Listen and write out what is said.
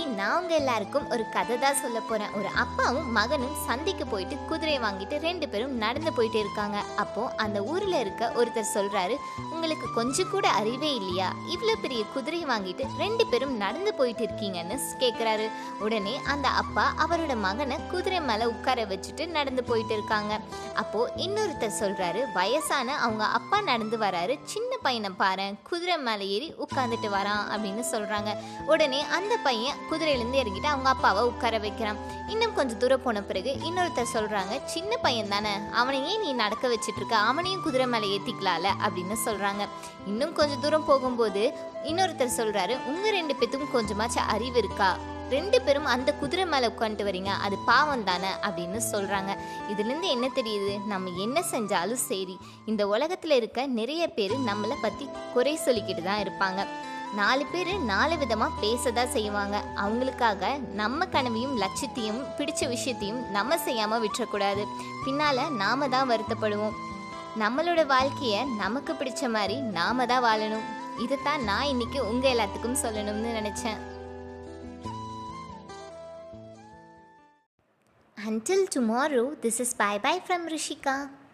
நான் உங்க எல்லாருக்கும் ஒரு கதை தான் சொல்ல போறேன் ஒரு அப்பாவும் மகனும் சந்தைக்கு போயிட்டு குதிரை வாங்கிட்டு ரெண்டு பேரும் நடந்து போயிட்டு இருக்காங்க அப்போ அந்த ஊர்ல இருக்க ஒருத்தர் சொல்றாரு உங்களுக்கு கொஞ்சம் கூட அறிவே இல்லையா இவ்வளோ பெரிய குதிரை வாங்கிட்டு ரெண்டு பேரும் நடந்து போயிட்டு இருக்கீங்கன்னு கேட்குறாரு உடனே அந்த அப்பா அவரோட மகனை குதிரை மேலே உட்கார வச்சுட்டு நடந்து போயிட்டு இருக்காங்க அப்போ இன்னொருத்தர் சொல்றாரு வயசான அவங்க அப்பா நடந்து வராரு சின்ன பையனை பாரு குதிரை மேலே ஏறி உட்காந்துட்டு வரான் அப்படின்னு சொல்றாங்க உடனே அந்த பையன் குதிரையிலேருந்து இறங்கிட்டு அவங்க அப்பாவை உட்கார வைக்கிறான் இன்னும் கொஞ்சம் தூரம் போன பிறகு இன்னொருத்தர் சொல்றாங்க சின்ன பையன் தானே அவனை ஏன் நீ நடக்க வச்சிட்டு இருக்க அவனையும் குதிரை மேலே ஏத்திக்கலாம்ல அப்படின்னு சொல்றாங்க இன்னும் கொஞ்சம் தூரம் போகும்போது இன்னொருத்தர் சொல்றாரு உங்க ரெண்டு பேத்துக்கும் கொஞ்சமாச்சும் அறிவு இருக்கா ரெண்டு பேரும் அந்த குதிரை மேலே உட்காந்துட்டு வரீங்க அது பாவம் தானே அப்படின்னு சொல்கிறாங்க இதுலேருந்து என்ன தெரியுது நம்ம என்ன செஞ்சாலும் சரி இந்த உலகத்தில் இருக்க நிறைய பேர் நம்மளை பற்றி குறை சொல்லிக்கிட்டு தான் இருப்பாங்க நாலு பேர் நாலு விதமாக பேச தான் செய்வாங்க அவங்களுக்காக நம்ம கனவையும் லட்சியத்தையும் பிடிச்ச விஷயத்தையும் நம்ம செய்யாமல் விட்டுறக்கூடாது பின்னால் நாம தான் வருத்தப்படுவோம் நம்மளோட வாழ்க்கையை நமக்கு பிடிச்ச மாதிரி நாம தான் வாழணும் இதைத்தான் நான் இன்னைக்கு உங்கள் எல்லாத்துக்கும் சொல்லணும்னு நினச்சேன் Until tomorrow, this is bye bye from Rishika.